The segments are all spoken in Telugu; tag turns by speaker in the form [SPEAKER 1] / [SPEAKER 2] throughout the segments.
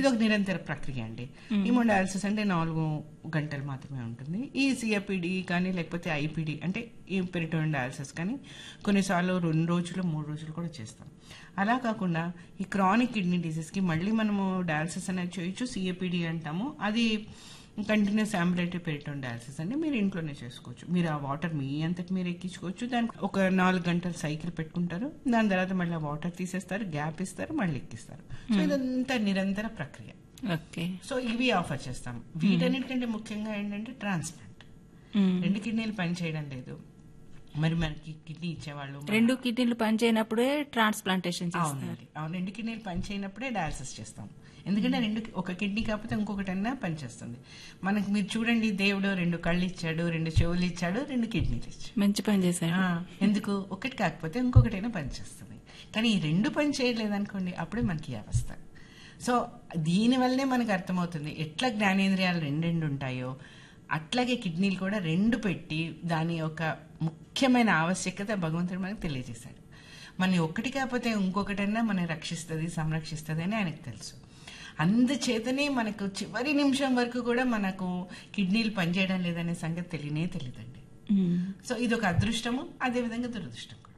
[SPEAKER 1] ఇది ఒక నిరంతర ప్రక్రియ అండి ఇమోడయాలసిస్ అంటే నాలుగు గంటలు మాత్రమే ఉంటుంది ఈ సిఎపిడి కానీ లేకపోతే ఐపిడి అంటే ఈ పెరిటోన్ డయాలసిస్ కానీ కొన్నిసార్లు రెండు రోజులు మూడు రోజులు కూడా చేస్తాం అలా కాకుండా ఈ క్రానిక్ కిడ్నీ డిసీజ్కి మళ్ళీ మనము డయాలసిస్ అనేది చేయొచ్చు సిఎపిడి అంటాము అది కంటిన్యూస్ అంబులేటరీ పెరిటోన్ డయాలసిస్ అంటే మీరు ఇంట్లోనే చేసుకోవచ్చు మీరు ఆ వాటర్ మీ అంతటి మీరు ఎక్కించుకోవచ్చు దానికి ఒక నాలుగు గంటల సైకిల్ పెట్టుకుంటారు దాని తర్వాత మళ్ళీ ఆ వాటర్ తీసేస్తారు గ్యాప్ ఇస్తారు మళ్ళీ ఎక్కిస్తారు సో ఇదంతా నిరంతర ప్రక్రియ
[SPEAKER 2] ఓకే
[SPEAKER 1] సో ఇవి ఆఫర్ చేస్తాం వీటన్నిటికంటే ముఖ్యంగా ఏంటంటే ట్రాన్స్ప్లాంట్ రెండు కిడ్నీలు పని చేయడం లేదు మరి మనకి కిడ్నీ ఇచ్చేవాళ్ళు
[SPEAKER 2] రెండు కిడ్నీలు పనిచేయనప్పుడే ట్రాన్స్ప్లాంటేషన్ చేస్తారు
[SPEAKER 1] అవునండి అవును రెండు కిడ్నీలు పని చేయనప్పుడే డయాలసిస్ చేస్తాం ఎందుకంటే రెండు ఒక కిడ్నీ కాకపోతే ఇంకొకటన్నా పనిచేస్తుంది మనకి మీరు చూడండి దేవుడు రెండు కళ్ళు ఇచ్చాడు రెండు చెవులు ఇచ్చాడు రెండు కిడ్నీలు ఇచ్చాడు
[SPEAKER 2] మంచి పని చేశారు
[SPEAKER 1] ఆ, ఎందుకు ఒకటి కాకపోతే ఇంకొకటైనా పనిచేస్తుంది కానీ ఈ రెండు పని చేయలేదనుకోండి అప్పుడే మనకి ఈ అవస్థ సో దీనివల్లనే మనకు అర్థమవుతుంది ఎట్లా జ్ఞానేంద్రియాలు రెండు రెండు ఉంటాయో అట్లాగే కిడ్నీలు కూడా రెండు పెట్టి దాని యొక్క ముఖ్యమైన ఆవశ్యకత భగవంతుడు మనకు తెలియజేశాడు మన ఒక్కటి కాకపోతే ఇంకొకటన్నా మనం రక్షిస్తుంది సంరక్షిస్తుంది అని ఆయనకు తెలుసు అందుచేతనే మనకు చివరి నిమిషం వరకు కూడా మనకు కిడ్నీలు పనిచేయడం లేదనే సంగతి తెలియనే తెలియదండి
[SPEAKER 2] మ్మ్.
[SPEAKER 1] సో ఇది ఒక అదృష్టము అదేవిధంగా దురదృష్టం కూడా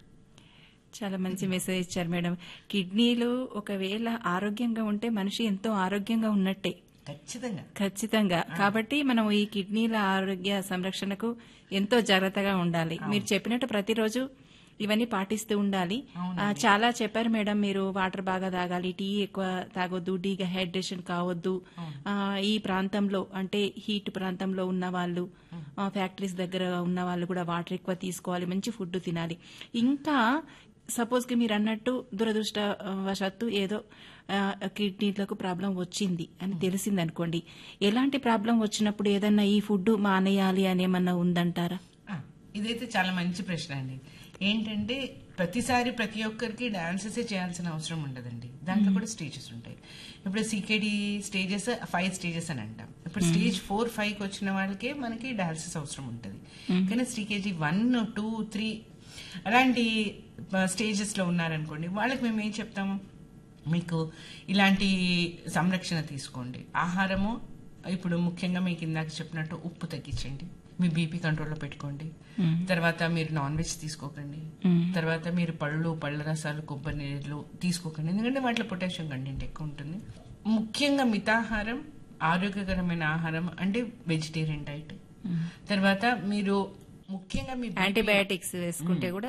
[SPEAKER 2] చాలా మంచి మెసేజ్ ఇచ్చారు మేడం కిడ్నీలు ఒకవేళ ఆరోగ్యంగా ఉంటే మనిషి ఎంతో ఆరోగ్యంగా ఉన్నట్టే
[SPEAKER 1] ఖచ్చితంగా
[SPEAKER 2] ఖచ్చితంగా కాబట్టి మనం ఈ కిడ్నీల ఆరోగ్య సంరక్షణకు ఎంతో జాగ్రత్తగా ఉండాలి మీరు చెప్పినట్టు ప్రతిరోజు ఇవన్నీ పాటిస్తూ ఉండాలి ఆ, చాలా చెప్పారు మేడం మీరు వాటర్ బాగా తాగాలి టీ ఎక్కువ తాగొద్దు డీహైడ్రేషన్ కావద్దు ఆ, ఈ ప్రాంతంలో అంటే హీట్ ప్రాంతంలో ఉన్న వాళ్ళు ఆ, ఫ్యాక్టరీస్ దగ్గర ఉన్న వాళ్ళు కూడా వాటర్ ఎక్కువ తీసుకోవాలి మంచి ఫుడ్ తినాలి ఇంకా సపోజ్ కి మీరు అన్నట్టు దురదృష్టవశాత్తు ఏదో ఆ, కిడ్నీలకు ప్రాబ్లం వచ్చింది అని తెలిసింది అనుకోండి ఎలాంటి ప్రాబ్లం వచ్చినప్పుడు ఏదన్నా ఈ ఫుడ్ మానేయాలి అని ఏమన్నా ఉందంటారా
[SPEAKER 1] ఆ, ఇదైతే చాలా మంచి ప్రశ్న అండి ఏంటంటే ప్రతిసారి ప్రతి ఒక్కరికి డాన్సెస్ చేయాల్సిన అవసరం ఉండదండి దాంట్లో కూడా స్టేజెస్ ఉంటాయి ఇప్పుడు సీకేడి స్టేజెస్ ఫైవ్ స్టేజెస్ అని అంటాం ఇప్పుడు స్టేజ్ ఫోర్ ఫైవ్ కి వచ్చిన వాళ్ళకే మనకి డాన్సెస్ అవసరం ఉంటుంది కానీ సీకేజీ వన్ టూ త్రీ అలాంటి స్టేజెస్ లో ఉన్నారనుకోండి వాళ్ళకి మేము ఏం చెప్తాము మీకు ఇలాంటి సంరక్షణ తీసుకోండి ఆహారము ఇప్పుడు ముఖ్యంగా మీకు ఇందాక చెప్పినట్టు ఉప్పు తగ్గించండి మీ బీపీ కంట్రోల్లో పెట్టుకోండి తర్వాత మీరు నాన్ వెజ్ తీసుకోకండి తర్వాత మీరు పళ్ళు పళ్ళ రసాలు కొబ్బరి నీళ్ళు తీసుకోకండి ఎందుకంటే వాటిలో పొటాషియం కంటెంట్ ఎక్కువ ఉంటుంది ముఖ్యంగా మితాహారం ఆరోగ్యకరమైన ఆహారం అంటే వెజిటేరియన్ డైట్ తర్వాత మీరు ముఖ్యంగా మీ
[SPEAKER 2] యాంటీబయాటిక్స్ వేసుకుంటే కూడా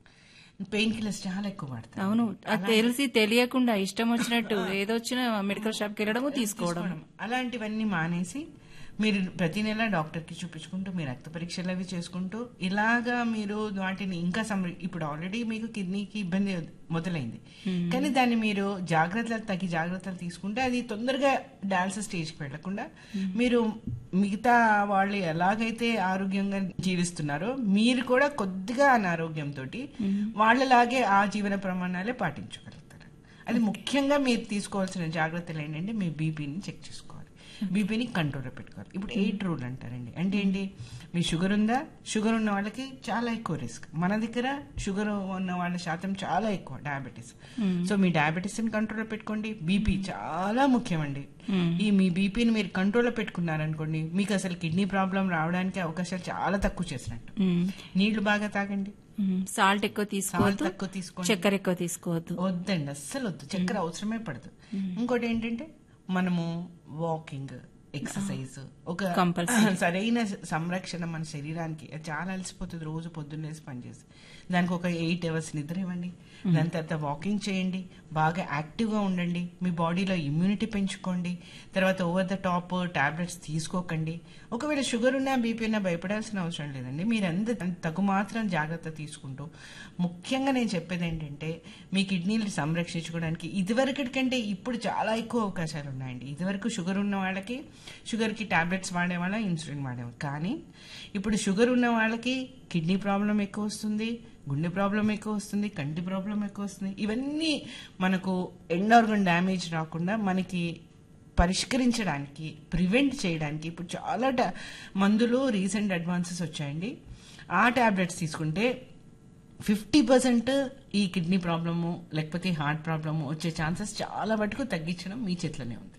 [SPEAKER 1] పెయిన్ కిల్లర్స్ చాలా ఎక్కువ వాడతారు
[SPEAKER 2] అవును అది తెలిసి తెలియకుండా ఇష్టం వచ్చినట్టు ఏదొచ్చినా మెడికల్ షాప్ కి వెళ్ళడము తీసుకోవడం
[SPEAKER 1] తీసుకోవడం అలాంటివన్నీ మానేసి మీరు ప్రతి నెల డాక్టర్కి చూపించుకుంటూ మీ రక్త పరీక్షలు అవి చేసుకుంటూ ఇలాగా మీరు వాటిని ఇంకా సంర ఇప్పుడు ఆల్రెడీ మీకు కిడ్నీకి ఇబ్బంది మొదలైంది కానీ దాన్ని మీరు జాగ్రత్తలు తగ్గి జాగ్రత్తలు తీసుకుంటే అది తొందరగా డయాలసిస్ స్టేజ్కి వెళ్లకుండా మీరు మిగతా వాళ్ళు ఎలాగైతే ఆరోగ్యంగా జీవిస్తున్నారో మీరు కూడా కొద్దిగా అనారోగ్యంతో వాళ్ళలాగే ఆ జీవన ప్రమాణాలే పాటించగలుగుతారు అది ముఖ్యంగా మీరు తీసుకోవాల్సిన జాగ్రత్తలు ఏంటంటే మీ బీపీని చెక్ చేసుకోవాలి బీపీని కంట్రోల్లో పెట్టుకోవాలి ఇప్పుడు ఎయిట్ రూల్ అంటారండి అంటే ఏంటి మీ షుగర్ ఉందా షుగర్ ఉన్న వాళ్ళకి చాలా ఎక్కువ రిస్క్ మన దగ్గర షుగర్ ఉన్న వాళ్ళ శాతం చాలా ఎక్కువ డయాబెటీస్ సో మీ డయాబెటీస్ ని కంట్రోల్లో పెట్టుకోండి బీపీ చాలా ముఖ్యమండి ఈ మీ బీపీని మీరు కంట్రోల్లో పెట్టుకున్నారనుకోండి మీకు అసలు కిడ్నీ ప్రాబ్లం రావడానికి అవకాశాలు చాలా తక్కువ చేసినట్టు నీళ్లు బాగా తాగండి
[SPEAKER 2] సాల్ట్ ఎక్కువ
[SPEAKER 1] సాల్ట్
[SPEAKER 2] తీసుకోవద్దు
[SPEAKER 1] తక్కువ తీసుకోండి
[SPEAKER 2] చక్కెర ఎక్కువ తీసుకోవద్దు
[SPEAKER 1] వద్దండి అస్సలు వద్దు చక్కెర అవసరమే పడదు ఇంకోటి ఏంటంటే మనము వాకింగ్ ఎక్సర్సైజ్ ఒక
[SPEAKER 2] Compulsory.
[SPEAKER 1] సరైన సంరక్షణ మన శరీరానికి అది చాలా అలసిపోతుంది రోజు పొద్దున్నేసి పనిచేసి దానికి ఒక ఎయిట్ అవర్స్ నిద్ర ఇవ్వండి దాని తర్వాత వాకింగ్ చేయండి బాగా యాక్టివ్గా ఉండండి మీ బాడీలో ఇమ్యూనిటీ పెంచుకోండి తర్వాత ఓవర్ ద టాప్ టాబ్లెట్స్ తీసుకోకండి ఒకవేళ షుగర్ ఉన్నా బీపీ ఉన్నా భయపడాల్సిన అవసరం లేదండి మీరు అంత తగు మాత్రం జాగ్రత్త తీసుకుంటూ ముఖ్యంగా నేను చెప్పేది ఏంటంటే మీ కిడ్నీలు సంరక్షించుకోవడానికి ఇదివరకటి కంటే ఇప్పుడు చాలా ఎక్కువ అవకాశాలు ఉన్నాయండి ఇదివరకు షుగర్ ఉన్న వాళ్ళకి షుగర్కి టాబ్లెట్స్ వాడేవాళ్ళ ఇన్సులిన్ వాడేవాళ్ళం కానీ ఇప్పుడు షుగర్ ఉన్న వాళ్ళకి కిడ్నీ ప్రాబ్లం ఎక్కువ వస్తుంది గుండె ప్రాబ్లం ఎక్కువ వస్తుంది కంటి ప్రాబ్లం ఎక్కువ వస్తుంది ఇవన్నీ మనకు ఎండ్ ఆర్గన్ డ్యామేజ్ రాకుండా మనకి పరిష్కరించడానికి ప్రివెంట్ చేయడానికి ఇప్పుడు చాలా ట- మందులు రీసెంట్ అడ్వాన్సెస్ వచ్చాయండి ఆ టాబ్లెట్స్ తీసుకుంటే ఫిఫ్టీ పర్సెంట్ ఈ కిడ్నీ ప్రాబ్లము లేకపోతే హార్ట్ ప్రాబ్లము వచ్చే ఛాన్సెస్ చాలా మటుకు తగ్గించడం మీ చేతిలోనే ఉంది